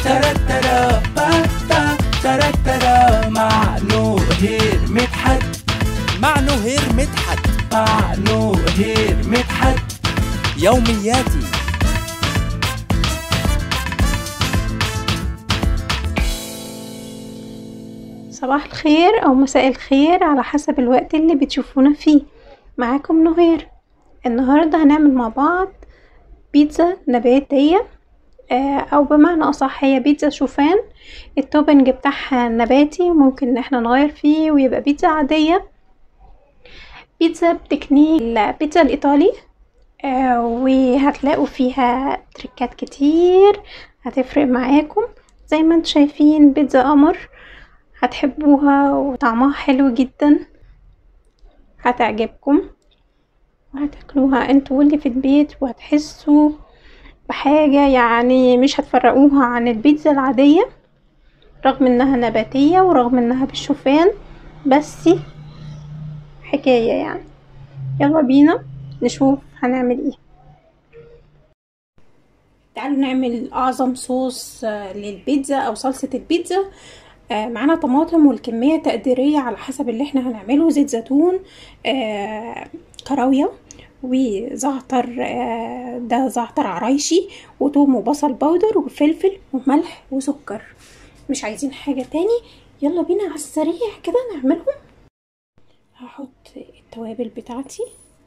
ترترى با با ترترى مع نوهير مدحت مع نهير مدحت مع نوهير مدحت يومياتي صباح الخير او مساء الخير على حسب الوقت اللي بتشوفونا فيه معاكم نهير النهارده هنعمل مع بعض بيتزا نباتيه آه، او بمعنى اصح هي بيتزا شوفان التوبنج بتاعها نباتي ممكن ان احنا نغير فيه ويبقى بيتزا عاديه بيتزا بتكنيك البيتزا الايطالي آه، وهتلاقوا فيها تريكات كتير هتفرق معاكم زي ما انتم شايفين بيتزا قمر هتحبوها وطعمها حلو جدا هتعجبكم وهتاكلوها انتوا واللي في البيت وهتحسوا بحاجة يعني مش هتفرقوها عن البيتزا العادية رغم انها نباتية ورغم انها بالشوفان بس حكاية يعني يلا بينا نشوف هنعمل ايه تعالوا نعمل اعظم صوص آه، للبيتزا او صلصة البيتزا آه، معانا طماطم والكمية تقديرية على حسب اللي احنا هنعمله زيت زيتون آه، كراوية وزعتر آه، ده زعتر عرايشي وتوم وبصل بودر وفلفل وملح وسكر مش عايزين حاجة تاني يلا بينا على السريع كده نعملهم هحط التوابل بتاعتي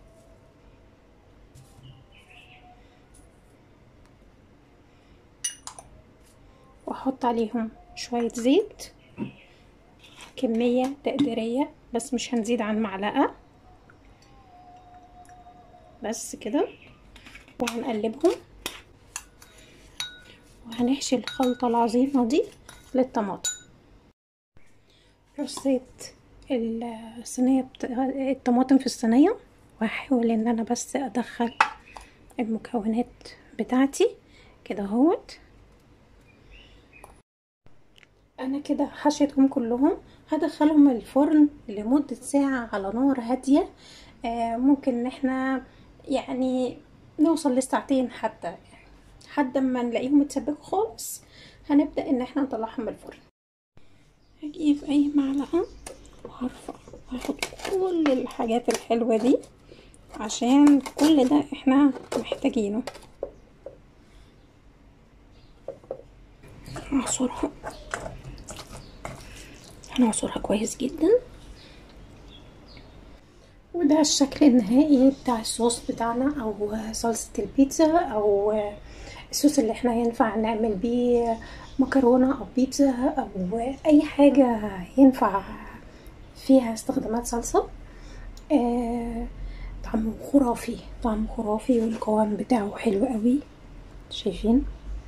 واحط عليهم شوية زيت كمية تقديرية بس مش هنزيد عن معلقة بس كده وهنقلبهم وهنحشي الخلطة العظيمة دي للطماطم رصيت الصينية بتا... الطماطم في الصينية وهحاول ان انا بس ادخل المكونات بتاعتي كده اهوت انا كده حشيتهم كلهم هدخلهم الفرن لمدة ساعة على نار هادية آه ممكن ان احنا يعني نوصل لساعتين حتى لحد ما نلاقيهم اتسبكوا خالص هنبدأ ان احنا نطلعهم من الفرن هجيب اي معلقة وهرفع هاخد كل الحاجات الحلوة دي عشان كل ده احنا محتاجينه هعصرها هنعصرها كويس جدا وده الشكل النهائي بتاع الصوص بتاعنا او صلصة البيتزا او الصوص اللي احنا ينفع نعمل بيه مكرونة او بيتزا او اي حاجة ينفع فيها استخدامات صلصة آه طعمه خرافي طعمه خرافي والقوام بتاعه حلو قوي شايفين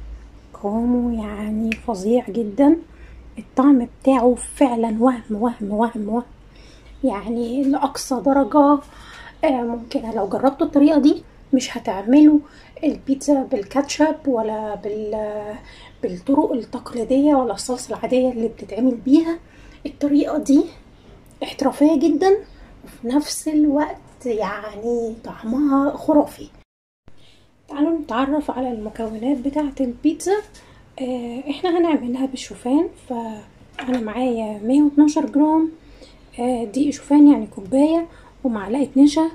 قوامه يعني فظيع جدا الطعم بتاعه فعلا وهم وهم وهم وهم يعني لأقصى درجة آه ممكن لو جربتوا الطريقة دي مش هتعملوا البيتزا بالكاتشب ولا بال بالطرق التقليدية ولا الصلصة العادية اللي بتتعمل بيها الطريقة دي احترافية جدا وفي نفس الوقت يعني طعمها خرافي تعالوا نتعرف على المكونات بتاعة البيتزا اه احنا هنعملها بالشوفان فانا معايا 112 جرام اه دقيق شوفان يعني كوباية ومعلقة نشا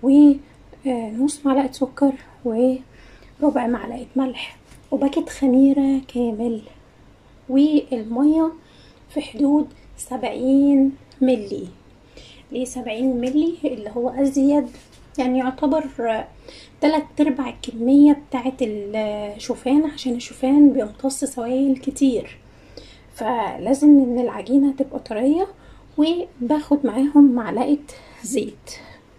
ونص معلقة سكر وربع معلقة ملح وباكت خميرة كامل والمية في حدود سبعين ملي ليه سبعين ملي اللي هو أزيد يعني يعتبر تلات ارباع الكمية بتاعت الشوفان عشان الشوفان بيمتص سوائل كتير فلازم ان العجينة تبقى طرية وباخد معاهم معلقة زيت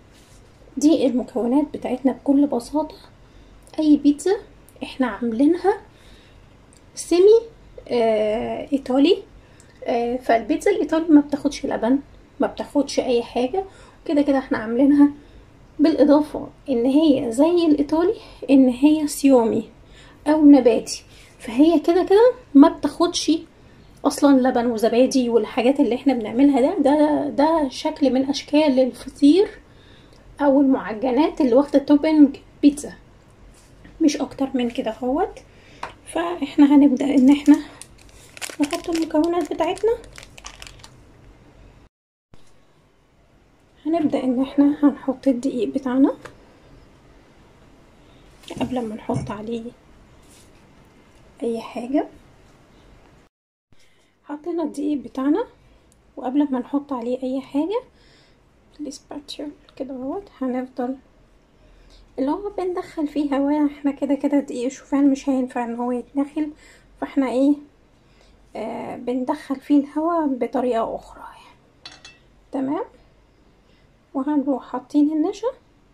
دي المكونات بتاعتنا بكل بساطة اي بيتزا احنا عاملينها سيمي آه ايطالي آه فالبيتزا الايطالي ما بتاخدش لبن ما بتاخدش اي حاجة كده كده احنا عاملينها بالاضافة ان هي زي الايطالي ان هي سيومي او نباتي فهي كده كده ما بتاخدش اصلا لبن وزبادي والحاجات اللي احنا بنعملها ده ده ده شكل من اشكال الفطير او المعجنات اللي واخده توبنج بيتزا مش اكتر من كده اهوت فاحنا هنبدأ ان احنا نحط المكونات بتاعتنا هنبدأ ان احنا هنحط الدقيق بتاعنا قبل ما نحط عليه اي حاجة حطينا الدقيق بتاعنا وقبل ما نحط عليه اي حاجة الاسباتشر كده اهوت هنفضل اللي هو بندخل فيه هواء احنا كده كده دقيق شوفان مش هينفع ان هو يتنخل فاحنا ايه آه بندخل فيه الهواء بطريقة اخرى يعني. تمام وهنروح حاطين النشا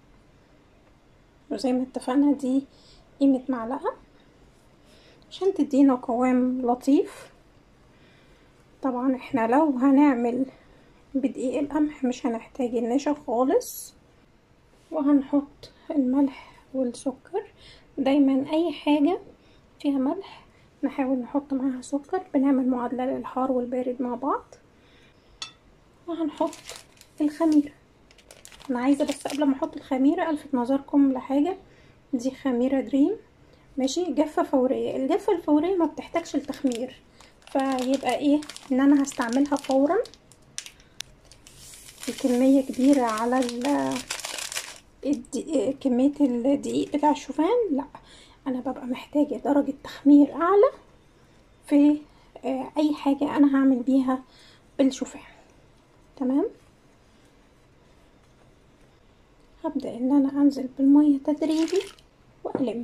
وزي ما اتفقنا دي قيمة معلقة عشان تدينا قوام لطيف طبعا احنا لو هنعمل بدقيق القمح مش هنحتاج النشا خالص وهنحط الملح والسكر دايما اي حاجة فيها ملح نحاول نحط معاها سكر بنعمل معادلة للحار والبارد مع بعض وهنحط الخميرة انا عايزة بس قبل ما احط الخميرة الفت نظركم لحاجة دي خميرة دريم ماشي جافة فورية الجافة الفورية ما بتحتاجش التخمير فيبقى ايه ان انا هستعملها فورا بكمية كبيرة على الدقيق كمية الدقيق بتاع الشوفان لا انا ببقى محتاجة درجة تخمير اعلى في اي حاجة انا هعمل بيها بالشوفان تمام هبدأ ان انا انزل بالمية تدريجي واقلم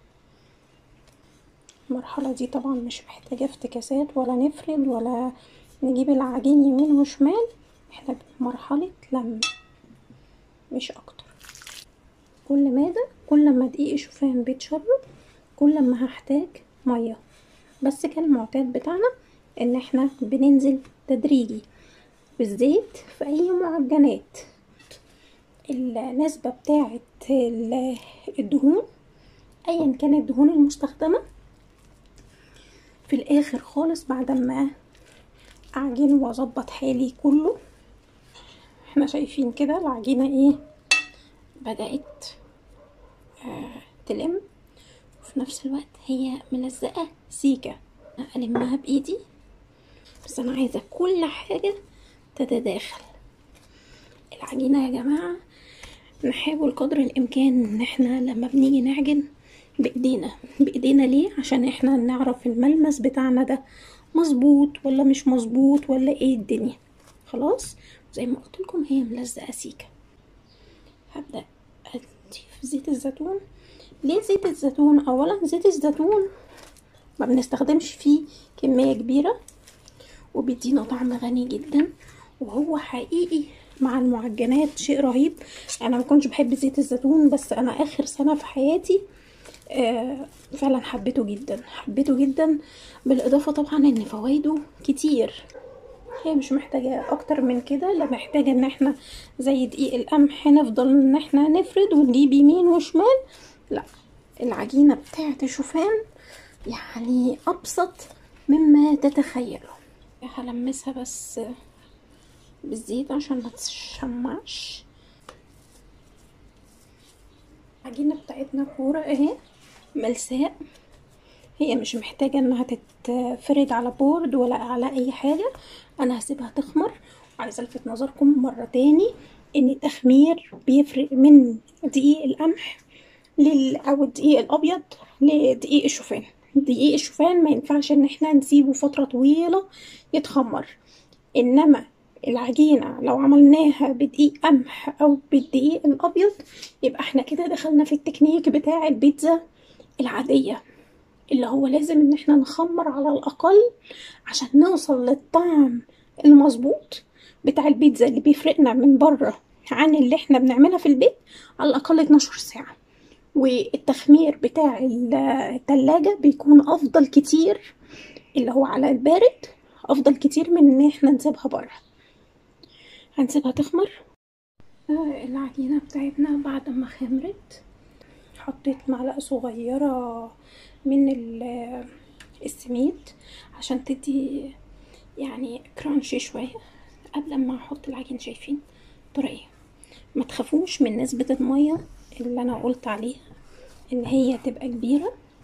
المرحلة دي طبعا مش محتاجة افتكاسات ولا نفرد ولا نجيب العجين يمين وشمال احنا بمرحلة لم مش اكتر كل مادة كل ما دقيق الشوفان بيتشرب كل ما هحتاج مية بس كان المعتاد بتاعنا ان احنا بننزل تدريجي بالزيت في اي معجنات النسبة بتاعة الدهون ايا كانت الدهون المستخدمة في الاخر خالص بعد ما اعجن واظبط حالي كله احنا شايفين كده العجينة ايه بدأت آه تلم وفي نفس الوقت هي ملزقة سيكة ألمها بإيدي بس أنا عايزة كل حاجة تتداخل العجينة يا جماعة نحاول قدر الإمكان إن احنا لما بنيجي نعجن بإيدينا بإيدينا ليه عشان احنا نعرف الملمس بتاعنا ده مظبوط ولا مش مظبوط ولا ايه الدنيا خلاص زي ما قلت لكم هي ملزقة سيكة هبدأ أضيف زيت الزيتون ليه زيت الزيتون أولا زيت الزيتون ما بنستخدمش فيه كمية كبيرة وبيدينا طعم غني جدا وهو حقيقي مع المعجنات شيء رهيب انا ما كنتش بحب زيت الزيتون بس انا اخر سنه في حياتي آه فعلا حبيته جدا حبيته جدا بالاضافه طبعا ان فوائده كتير هي مش محتاجة اكتر من كده لا محتاجة ان احنا زي دقيق القمح نفضل ان احنا نفرد ونجيب يمين وشمال لا العجينة بتاعة الشوفان يعني ابسط مما تتخيلوا هلمسها بس بالزيت عشان ما تشمعش العجينة بتاعتنا كورة اهي ملساء هي مش محتاجة انها تتفرد على بورد ولا على اي حاجة انا هسيبها تخمر وعايزة الفت نظركم مرة تاني ان التخمير بيفرق من دقيق القمح لل او الدقيق الابيض لدقيق الشوفان دقيق الشوفان ما ينفعش ان احنا نسيبه فترة طويلة يتخمر انما العجينة لو عملناها بدقيق قمح او بالدقيق الابيض يبقى احنا كده دخلنا في التكنيك بتاع البيتزا العادية اللي هو لازم ان احنا نخمر على الاقل عشان نوصل للطعم المظبوط بتاع البيتزا اللي بيفرقنا من بره عن اللي احنا بنعملها في البيت على الاقل 12 ساعة والتخمير بتاع التلاجة بيكون افضل كتير اللي هو على البارد افضل كتير من ان احنا نسيبها بره هنسيبها تخمر العجينة بتاعتنا بعد ما خمرت حطيت معلقة صغيرة من السميد عشان تدي يعني كرانشي شوية قبل ما احط العجين شايفين طريقة ما تخافوش من نسبة المية اللي انا قلت عليها ان هي تبقى كبيرة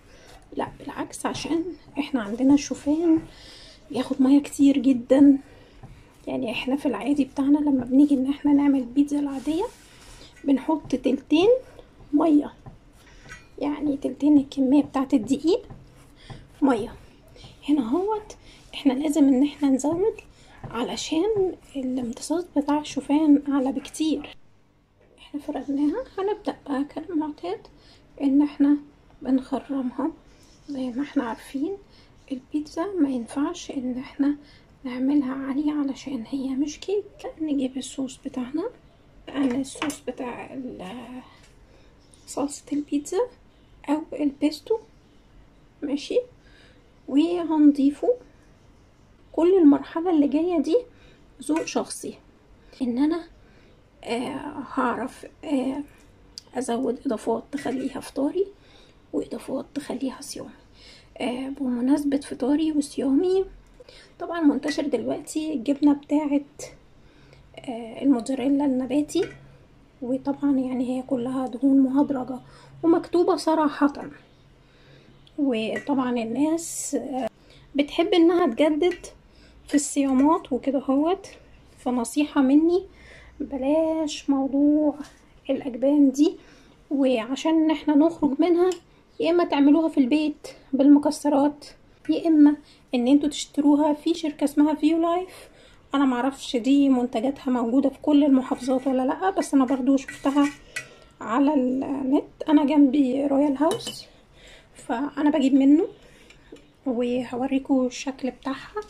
لا بالعكس عشان احنا عندنا الشوفان بياخد ميه كتير جدا يعني احنا في العادي بتاعنا لما بنيجي ان احنا نعمل بيتزا العادية بنحط تلتين مية يعني تلتين الكمية بتاعت الدقيق مية هنا هوت احنا لازم ان احنا نزود علشان الامتصاص بتاع الشوفان اعلى بكتير احنا فردناها هنبدأ بقى كالمعتاد ان احنا بنخرمها زي ما احنا عارفين البيتزا ما ينفعش ان احنا نعملها عالية علشان هي مش كيك نجيب الصوص بتاعنا انا الصوص بتاع ال- صلصة البيتزا او البيستو ماشي وهنضيفه كل المرحلة اللي جاية دي ذوق شخصي ان انا آه هعرف آه ازود اضافات تخليها فطاري واضافات تخليها صيامي آه بمناسبة فطاري وصيامي طبعا منتشر دلوقتي الجبنة بتاعت آه الموتزاريلا النباتي وطبعا يعني هي كلها دهون مهدرجة ومكتوبة صراحة وطبعا الناس آه بتحب انها تجدد في الصيامات وكده هوت فنصيحة مني بلاش موضوع الأجبان دي وعشان احنا نخرج منها يا اما تعملوها في البيت بالمكسرات يا اما ان انتوا تشتروها في شركة اسمها فيو لايف انا معرفش دي منتجاتها موجودة في كل المحافظات ولا لا بس انا برضو شفتها على النت انا جنبي رويال هاوس فانا بجيب منه وهوريكم الشكل بتاعها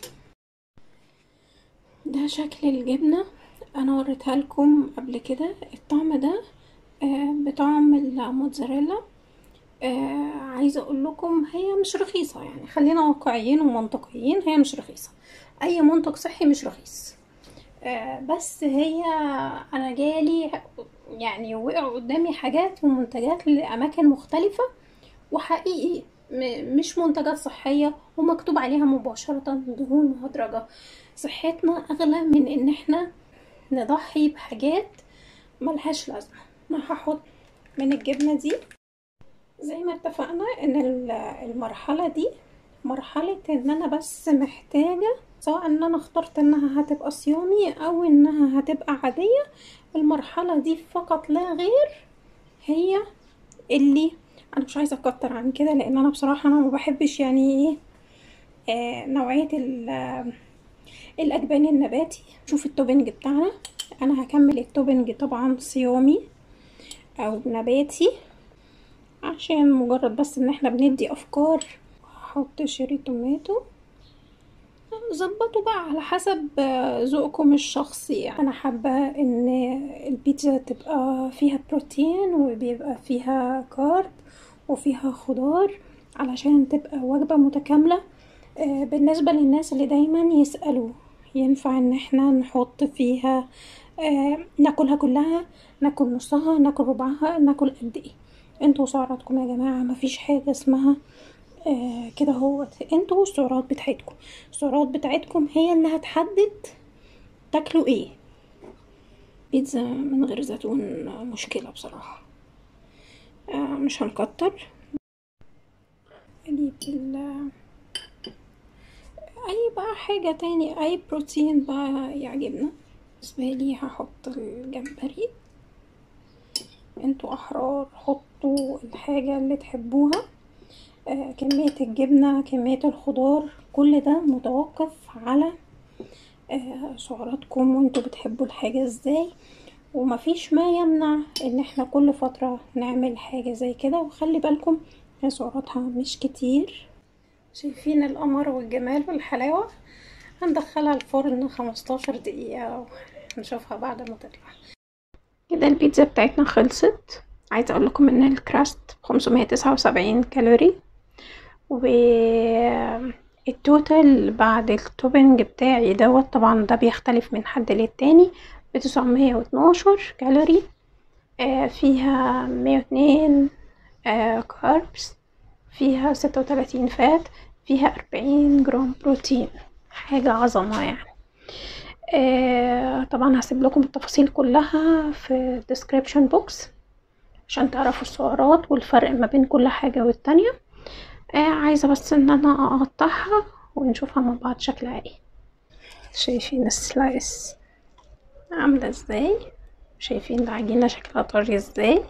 ده شكل الجبنة انا وريتها لكم قبل كده الطعم ده آه بطعم الموتزاريلا آه عايزة اقول لكم هي مش رخيصة يعني خلينا واقعيين ومنطقيين هي مش رخيصة اي منتج صحي مش رخيص آه بس هي انا جالي يعني وقع قدامي حاجات ومنتجات لاماكن مختلفة وحقيقي مش منتجات صحية ومكتوب عليها مباشرة دهون مهدرجة صحتنا اغلى من ان احنا نضحي بحاجات ملهاش لازمة انا هحط من الجبنة دي زي ما اتفقنا ان المرحلة دي مرحلة ان انا بس محتاجة سواء ان انا اخترت انها هتبقى صيامي او انها هتبقى عادية المرحلة دي فقط لا غير هي اللي انا مش عايزة اكتر عن كده لان انا بصراحة انا ما بحبش يعني ايه آه نوعية الاجبان النباتي شوف التوبنج بتاعنا انا هكمل التوبنج طبعا صيامي او نباتي عشان مجرد بس ان احنا بندي افكار هحط شيري توماتو ظبطوا بقى على حسب ذوقكم الشخصي انا حابة ان البيتزا تبقى فيها بروتين وبيبقى فيها كارب وفيها خضار علشان تبقى وجبة متكاملة بالنسبة للناس اللي دايما يسألوا ينفع ان احنا نحط فيها آه ناكلها كلها ناكل نصها ناكل ربعها ناكل قد ايه انتوا سعراتكم يا جماعة مفيش حاجة اسمها آه كده هو انتوا السعرات بتاعتكم السعرات بتاعتكم هي اللي هتحدد تاكلوا ايه بيتزا من غير زيتون مشكلة بصراحة آه مش هنكتر اجيب اي بقى حاجة تاني اي بروتين بقى يعجبنا بالنسبة لي هحط الجمبري انتوا احرار حطوا الحاجة اللي تحبوها آه كمية الجبنة كمية الخضار كل ده متوقف على آه سعراتكم وانتوا بتحبوا الحاجة ازاي ومفيش ما يمنع ان احنا كل فترة نعمل حاجة زي كده وخلي بالكم هي سعراتها مش كتير شايفين القمر والجمال والحلاوة هندخلها الفرن خمستاشر دقيقة ونشوفها بعد ما تطلع كده البيتزا بتاعتنا خلصت عايزة اقول لكم ان الكراست خمسمية تسعة وسبعين كالوري و التوتال بعد التوبنج بتاعي دوت طبعا ده بيختلف من حد للتاني بتسعمية واتناشر كالوري آه فيها مية واتنين آه كاربس فيها ستة وتلاتين فات فيها أربعين جرام بروتين حاجة عظمة يعني آه طبعا هسيب لكم التفاصيل كلها في description box عشان تعرفوا السعرات والفرق ما بين كل حاجة والتانية آه عايزة بس ان انا اقطعها ونشوفها مع بعض شكلها ايه شايفين السلايس عاملة ازاي شايفين العجينة شكلها طري ازاي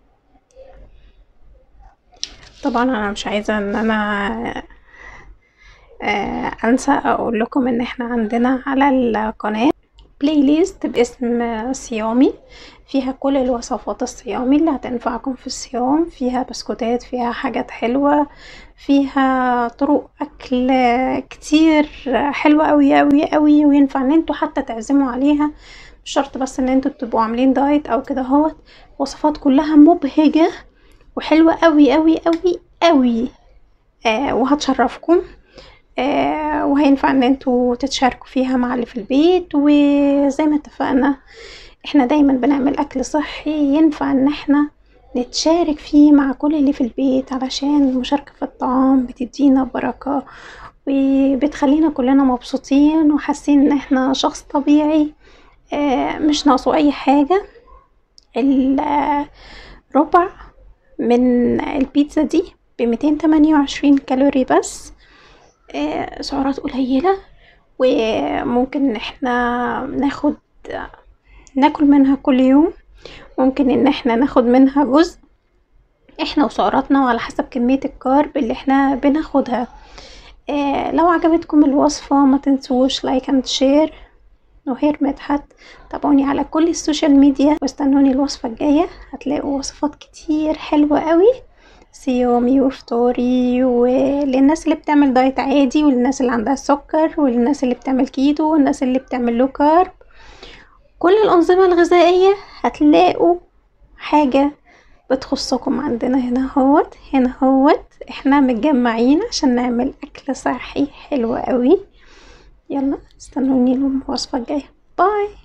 طبعا انا مش عايزة ان انا آه انسى اقول لكم ان احنا عندنا على القناة بلاي ليست باسم صيامي فيها كل الوصفات الصيامي اللي هتنفعكم في الصيام فيها بسكوتات فيها حاجات حلوة فيها طرق اكل كتير حلوة اوي اوي اوي وينفع ان انتوا حتى تعزموا عليها مش شرط بس ان انتوا تبقوا عاملين دايت او كده اهوت وصفات كلها مبهجة وحلوة اوي اوي اوي اوي آه وهتشرفكم آه وهينفع ان انتوا تتشاركوا فيها مع اللي في البيت وزي ما اتفقنا احنا دايما بنعمل اكل صحي ينفع ان احنا نتشارك فيه مع كل اللي في البيت علشان المشاركة في الطعام بتدينا بركة وبتخلينا كلنا مبسوطين وحاسين ان احنا شخص طبيعي آه مش ناقصه اي حاجة الربع من البيتزا دي بميتين تمانية وعشرين كالوري بس آه سعرات قليلة وممكن ان احنا ناخد ناكل منها كل يوم ممكن ان احنا ناخد منها جزء احنا وسعراتنا وعلى حسب كمية الكارب اللي احنا بناخدها آه لو عجبتكم الوصفة ما تنسوش لايك اند شير نهير مدحت تابعوني على كل السوشيال ميديا واستنوني الوصفة الجاية هتلاقوا وصفات كتير حلوة قوي صيامي وفطوري وللناس اللي بتعمل دايت عادي وللناس اللي عندها سكر وللناس اللي بتعمل كيتو والناس اللي بتعمل لو كارب كل الأنظمة الغذائية هتلاقوا حاجة بتخصكم عندنا هنا هوت هنا هوت احنا متجمعين عشان نعمل أكل صحي حلو قوي يلا استنوني الوصفة الجاية باي